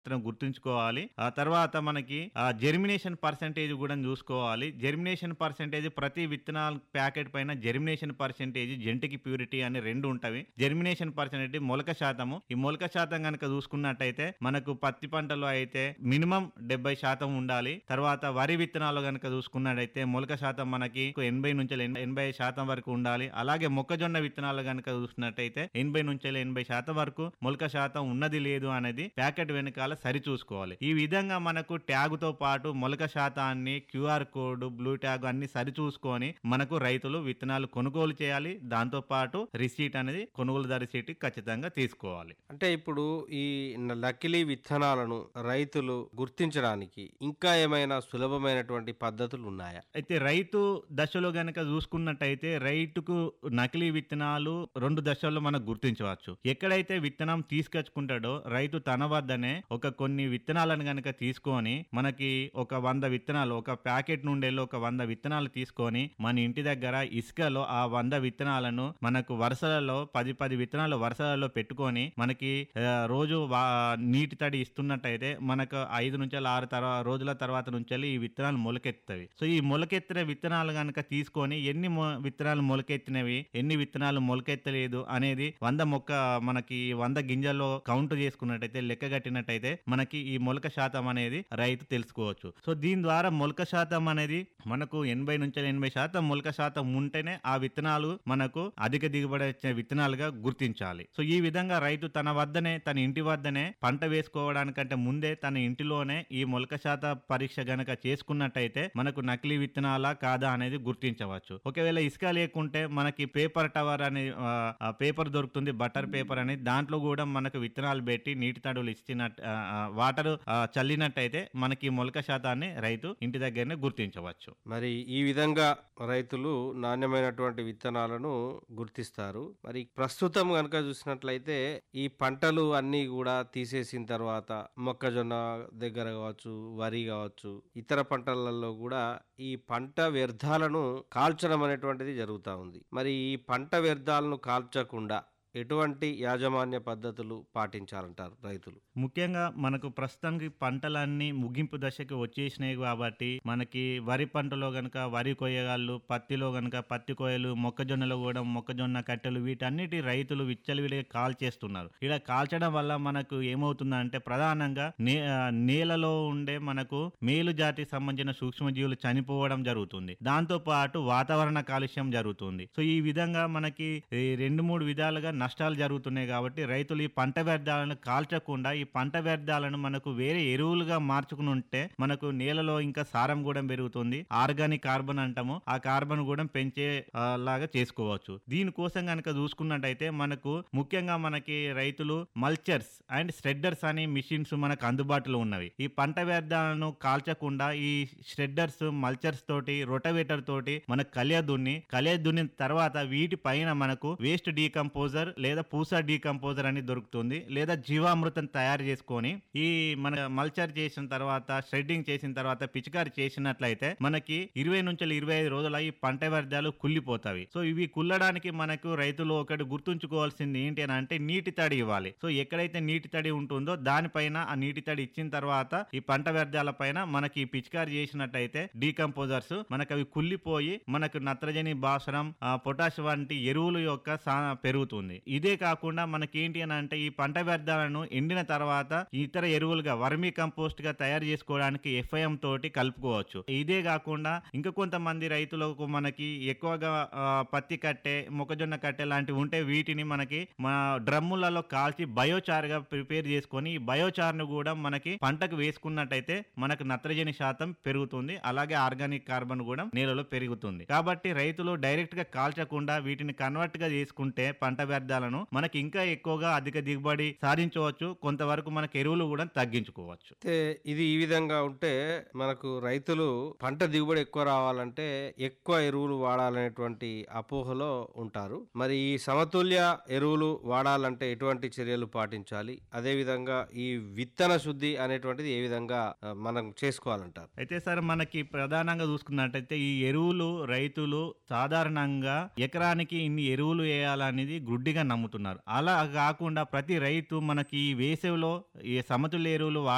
మాత్రం గుర్తుంచుకోవాలి ఆ తర్వాత మనకి ఆ జెర్మినేషన్ పర్సెంటేజ్ కూడా చూసుకోవాలి జెర్మినేషన్ పర్సెంటేజ్ ప్రతి విత్తనాల ప్యాకెట్ పైన జెర్మినేషన్ పర్సెంటేజ్ జెంటికి ప్యూరిటీ అని రెండు ఉంటవి జెర్మినేషన్ పర్సెంటేజ్ మొలక శాతము ఈ మొలక శాతం కనుక చూసుకున్నట్టయితే మనకు పత్తి పంటలో అయితే మినిమం డెబ్బై శాతం ఉండాలి తర్వాత వరి విత్తనాలు కనుక చూసుకున్నట్టయితే మొలక శాతం మనకి ఎనభై నుంచి ఎనభై శాతం వరకు ఉండాలి అలాగే మొక్కజొన్న విత్తనాలు కనుక చూసుకున్నట్టయితే ఎనభై నుంచి ఎనభై శాతం వరకు మొలక శాతం ఉన్నది లేదు అనేది ప్యాకెట్ వెనకాల సరి చూసుకోవాలి ఈ విధంగా మనకు ట్యాగ్ తో పాటు మొలక శాతాన్ని క్యూఆర్ కోడ్ బ్లూ ట్యాగ్ అన్ని సరి చూసుకొని మనకు రైతులు విత్తనాలు కొనుగోలు చేయాలి దాంతో పాటు రిసీట్ అనేది కొనుగోలుదారు రిసీట్ ఖచ్చితంగా తీసుకోవాలి అంటే ఇప్పుడు ఈ న- నకిలీ విత్తనాలను రైతులు గుర్తించడానికి ఇంకా ఏమైనా సులభమైనటువంటి పద్ధతులు ఉన్నాయా అయితే రైతు దశలో గనక చూసుకున్నట్టయితే రైతుకు నకిలీ విత్తనాలు రెండు దశల్లో మనం గుర్తించవచ్చు ఎక్కడైతే విత్తనం తీసుకొచ్చుకుంటాడో రైతు తన వద్దనే ఒక కొన్ని విత్తనాలను గనక తీసుకొని మనకి ఒక వంద విత్తనాలు ఒక ప్యాకెట్ నుండి వెళ్ళి ఒక వంద విత్తనాలు తీసుకొని మన ఇంటి దగ్గర ఇసుకలో ఆ వంద విత్తనాలను మనకు వరుసలలో పది పది విత్తనాలు వరుసలలో పెట్టుకొని మనకి ఆ, రోజు వా- నీటి తడి ఇస్తున్నట్టయితే మనకు ఐదు నుంచి ఆరు తర్వాత రోజుల తర్వాత నుంచి ఈ విత్తనాలు మొలకెత్తుతాయి సో ఈ మొలకెత్తిన విత్తనాలు కనుక తీసుకొని ఎన్ని మొ- విత్తనాలు మొలకెత్తినవి ఎన్ని విత్తనాలు మొలకెత్తలేదు అనేది వంద మొక్క మనకి వంద గింజల్లో కౌంట్ చేసుకున్నట్టయితే లెక్క కట్టినట్టయితే మనకి ఈ మొలక శాతం అనేది రైతు తెలుసుకోవచ్చు సో దీని ద్వారా మొలక శాతం అనేది మనకు ఎనభై నుంచి ఎనభై శాతం మొలక శాతం ఉంటేనే ఆ విత్తనాలు మనకు అధిక దిగుబడి వచ్చే విత్తనాలుగా గుర్తించాలి సో ఈ విధంగా రైతు తన వద్దనే తన ఇంటి వద్దనే పంట వేసుకోవడానికంటే ముందే తన ఇంటిలోనే ఈ మొలక శాత పరీక్ష గనక చేసుకున్నట్టయితే మనకు నకిలీ విత్తనాలా కాదా అనేది గుర్తించవచ్చు ఒకవేళ ఇసుక లేకుంటే మనకి పేపర్ టవర్ అనే ఆ, ఆ, పేపర్ దొరుకుతుంది బటర్ పేపర్ అని దాంట్లో కూడా మనకు విత్తనాలు పెట్టి నీటి తడులు ఇచ్చినట్టు వాటర్ చల్లినట్టయితే మనకి ఈ మొలక శాతాన్ని రైతు ఇంటి దగ్గరనే గుర్తించవచ్చు మరి ఈ విధంగా రైతులు నాణ్యమైనటువంటి విత్తనాలను గుర్తిస్తారు మరి ప్రస్తుతం కనుక చూసినట్లయితే ఈ పంటలు అన్నీ కూడా తీసేసిన తర్వాత మొక్కజొన్న దగ్గర కావచ్చు వరి కావచ్చు ఇతర పంటలలో కూడా ఈ పంట వ్యర్థాలను కాల్చడం అనేటువంటిది జరుగుతూ ఉంది మరి ఈ పంట వ్యర్థాలను కాల్చకుండా ఎటువంటి యాజమాన్య పద్ధతులు పాటించాలంటారు రైతులు ముఖ్యంగా మనకు ప్రస్తుతానికి పంటలన్నీ ముగింపు దశకి వచ్చేసినాయి కాబట్టి మనకి వరి పంటలో గనక వరి కొయ్యగాళ్ళు పత్తిలో గనక పత్తి కొయ్యలు మొక్కజొన్నలో కూడా మొక్కజొన్న కట్టెలు వీటన్నిటి రైతులు విచ్చలవిడిగా కాల్ చేస్తున్నారు ఇలా కాల్చడం వల్ల మనకు ఏమవుతుందంటే ప్రధానంగా నే ఆ, నేలలో ఉండే మనకు మేలు జాతికి సంబంధించిన సూక్ష్మజీవులు చనిపోవడం జరుగుతుంది దాంతో పాటు వాతావరణ కాలుష్యం జరుగుతుంది సో ఈ విధంగా మనకి ఈ రెండు మూడు విధాలుగా నష్టాలు జరుగుతున్నాయి కాబట్టి రైతులు ఈ పంట వ్యర్థాలను కాల్చకుండా ఈ పంట వ్యర్థాలను మనకు వేరే ఎరువులుగా మార్చుకుని ఉంటే మనకు నేలలో ఇంకా సారం కూడా పెరుగుతుంది ఆర్గానిక్ కార్బన్ అంటాము ఆ కార్బన్ కూడా పెంచే ఆ, లాగా చేసుకోవచ్చు దీనికోసం కనుక చూసుకున్నట్టయితే మనకు ముఖ్యంగా మనకి రైతులు మల్చర్స్ అండ్ స్ట్రెడ్డర్స్ అనే మిషన్స్ మనకు అందుబాటులో ఉన్నవి ఈ పంట వ్యర్థాలను కాల్చకుండా ఈ స్ట్రెడ్డర్స్ మల్చర్స్ తోటి రొటవేటర్ తోటి మనకు కలియ దున్ని కలియ దున్నిన తర్వాత వీటి పైన మనకు వేస్ట్ డీకంపోజర్ లేదా పూసా డీకంపోజర్ అని దొరుకుతుంది లేదా జీవామృతం తయారు చేసుకొని ఈ మన మల్చర్ చేసిన తర్వాత షెడ్డింగ్ చేసిన తర్వాత పిచికారి చేసినట్లయితే మనకి ఇరవై నుంచి ఇరవై ఐదు రోజుల ఈ పంట వ్యర్థాలు కుళ్ళిపోతాయి సో ఇవి కుల్లడానికి మనకు రైతులు ఒకటి గుర్తుంచుకోవాల్సింది ఏంటి అని అంటే నీటి తడి ఇవ్వాలి సో ఎక్కడైతే నీటి తడి ఉంటుందో దానిపైన ఆ నీటి తడి ఇచ్చిన తర్వాత ఈ పంట వ్యర్థాల పైన మనకి ఈ పిచికారి చేసినట్టయితే డీకంపోజర్స్ మనకు అవి కుళ్ళిపోయి మనకు నత్రజని భాస్వరం ఆ, పొటాష్ వంటి ఎరువుల యొక్క సా- పెరుగుతుంది ఇదే కాకుండా మనకి ఏంటి అని అంటే ఈ పంట వ్యర్థాలను ఎండిన తర్వాత ఇతర ఎరువులుగా వర్మీ కంపోస్ట్ గా తయారు చేసుకోవడానికి ఎఫ్ఐఎం తోటి కలుపుకోవచ్చు ఇదే కాకుండా ఇంకా కొంతమంది రైతులకు మనకి ఎక్కువగా ఆ, పత్తి కట్టె మొక్కజొన్న కట్టె లాంటివి ఉంటే వీటిని మనకి మన డ్రమ్ములలో కాల్చి బయోచార్ గా ప్రిపేర్ చేసుకొని ఈ బయోచార్ ను కూడా మనకి పంటకు వేసుకున్నట్టయితే మనకు నత్రజని శాతం పెరుగుతుంది అలాగే ఆర్గానిక్ కార్బన్ కూడా నేలలో పెరుగుతుంది కాబట్టి రైతులు డైరెక్ట్ గా కాల్చకుండా వీటిని కన్వర్ట్ గా చేసుకుంటే పంట వ్యర్థాలను మనకి ఇంకా ఎక్కువగా అధిక దిగుబడి సాధించవచ్చు కొంతవరకు మనకు ఎరువులు కూడా తగ్గించుకోవచ్చు అయితే ఇది ఈ విధంగా ఉంటే మనకు రైతులు పంట దిగుబడి ఎక్కువ రావాలంటే ఎక్కువ ఎరువులు వాడాలనేటువంటి అపోహలో ఉంటారు మరి ఈ సమతుల్య ఎరువులు వాడాలంటే ఎటువంటి చర్యలు పాటించాలి అదే విధంగా ఈ విత్తన శుద్ధి అనేటువంటిది ఏ విధంగా ఆ, మనం చేసుకోవాలంటారు అయితే సార్ మనకి ప్రధానంగా చూసుకున్నట్టయితే ఈ ఎరువులు రైతులు సాధారణంగా ఎకరానికి ఇన్ని ఎరువులు వేయాలనేది గుడ్డిగా నమ్ముతున్నారు అలా కాకుండా ప్రతి రైతు మనకి ఈ వేసవిలో ఈ సమతుల్య ఎరువులు వాడ